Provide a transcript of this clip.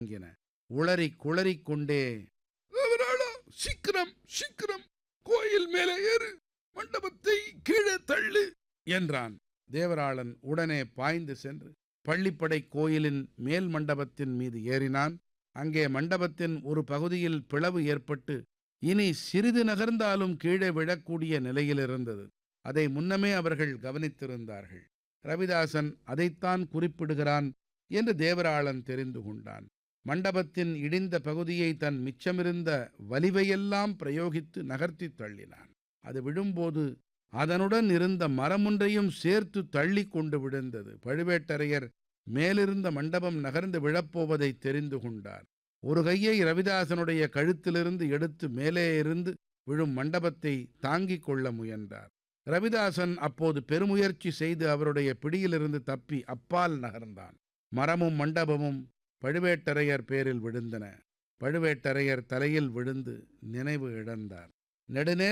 இறங்கின உளறிக் குளறிக் கொண்டே தேவராளா சீக்கிரம் சீக்கிரம் கோயில் மேலே ஏறு மண்டபத்தை கீழே தள்ளு என்றான் தேவராளன் உடனே பாய்ந்து சென்று பள்ளிப்படை கோயிலின் மேல் மண்டபத்தின் மீது ஏறினான் அங்கே மண்டபத்தின் ஒரு பகுதியில் பிளவு ஏற்பட்டு இனி சிறிது நகர்ந்தாலும் கீழே விழக்கூடிய நிலையில் இருந்தது அதை முன்னமே அவர்கள் கவனித்திருந்தார்கள் ரவிதாசன் அதைத்தான் குறிப்பிடுகிறான் என்று தேவராளன் தெரிந்து கொண்டான் மண்டபத்தின் இடிந்த பகுதியை தன் மிச்சமிருந்த வலிவையெல்லாம் பிரயோகித்து நகர்த்தித் தள்ளினான் அது விழும்போது அதனுடன் இருந்த மரமொன்றையும் சேர்த்து தள்ளி கொண்டு விழுந்தது பழுவேட்டரையர் மேலிருந்த மண்டபம் நகர்ந்து விழப்போவதை தெரிந்து கொண்டார் ஒரு கையை ரவிதாசனுடைய கழுத்திலிருந்து எடுத்து மேலே இருந்து விழும் மண்டபத்தை தாங்கிக் கொள்ள முயன்றார் ரவிதாசன் அப்போது பெருமுயற்சி செய்து அவருடைய பிடியிலிருந்து தப்பி அப்பால் நகர்ந்தான் மரமும் மண்டபமும் பழுவேட்டரையர் பேரில் விழுந்தன பழுவேட்டரையர் தலையில் விழுந்து நினைவு இழந்தார் நெடுநேரம்